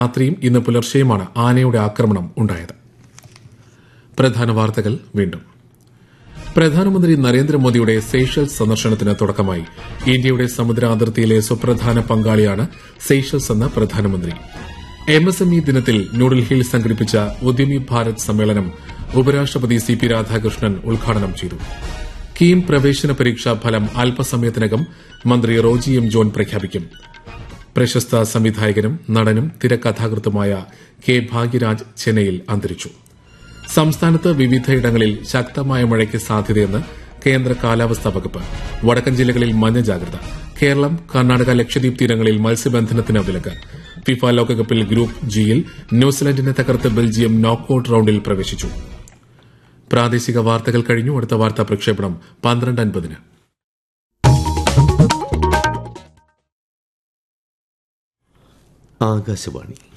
രാത്രിയും ഇന്ന് പുലർച്ചെയുമാണ് ആനയുടെ ആക്രമണം ഉണ്ടായത് പ്രധാന വാർത്തകൾ വീണ്ടും പ്രധാനമന്ത്രി നരേന്ദ്രമോദിയുടെ സെയ്ഷൽസ് സന്ദർശനത്തിന് തുടക്കമായി ഇന്ത്യയുടെ സമുദ്ര അതിർത്തിയിലെ സുപ്രധാന പങ്കാളിയാണ് സെയ്ഷൽസ് എന്ന് പ്രധാനമന്ത്രി എം എസ് എം ഇ ദിനത്തിൽ ന്യൂഡൽഹിയിൽ സംഘടിപ്പിച്ച ഉദ്യമി ഭാരത് സമ്മേളനം ഉപരാഷ്ട്രപതി സി പി രാധാകൃഷ്ണൻ ഉദ്ഘാടനം ചെയ്തു കീം പ്രവേശന പരീക്ഷാ ഫലം അല്പസമയത്തിനകം മന്ത്രി റോജി എം ജോൺ പ്രഖ്യാപിക്കും പ്രശസ്ത സംവിധായകനും നടനും തിരക്കഥാകൃത്തുമായ കെ ഭാഗ്യരാജ് ചെന്നൈയിൽ അന്തരിച്ചു സംസ്ഥാനത്ത് വിവിധയിടങ്ങളിൽ ശക്തമായ മഴയ്ക്ക് സാധ്യതയെന്ന് കേന്ദ്ര കാലാവസ്ഥാ വകുപ്പ് വടക്കൻ ജില്ലകളിൽ മഞ്ഞ ജാഗ്രത കേരളം കർണാടക ലക്ഷദ്വീപ് തീരങ്ങളിൽ മത്സ്യബന്ധനത്തിന് വിലക്ക് ഫിഫ ലോകകപ്പിൽ ഗ്രൂപ്പ് ജിയിൽ ന്യൂസിലൻഡിനെ തകർത്ത് ബെൽജിയം നോക്കൌട്ട് റൌണ്ടിൽ പ്രവേശിച്ചു പ്രാദേശിക വാർത്തകൾ കഴിഞ്ഞു അടുത്ത വാർത്താ പ്രക്ഷേപണം പന്ത്രണ്ട് അൻപതിന് ആകാശവാണി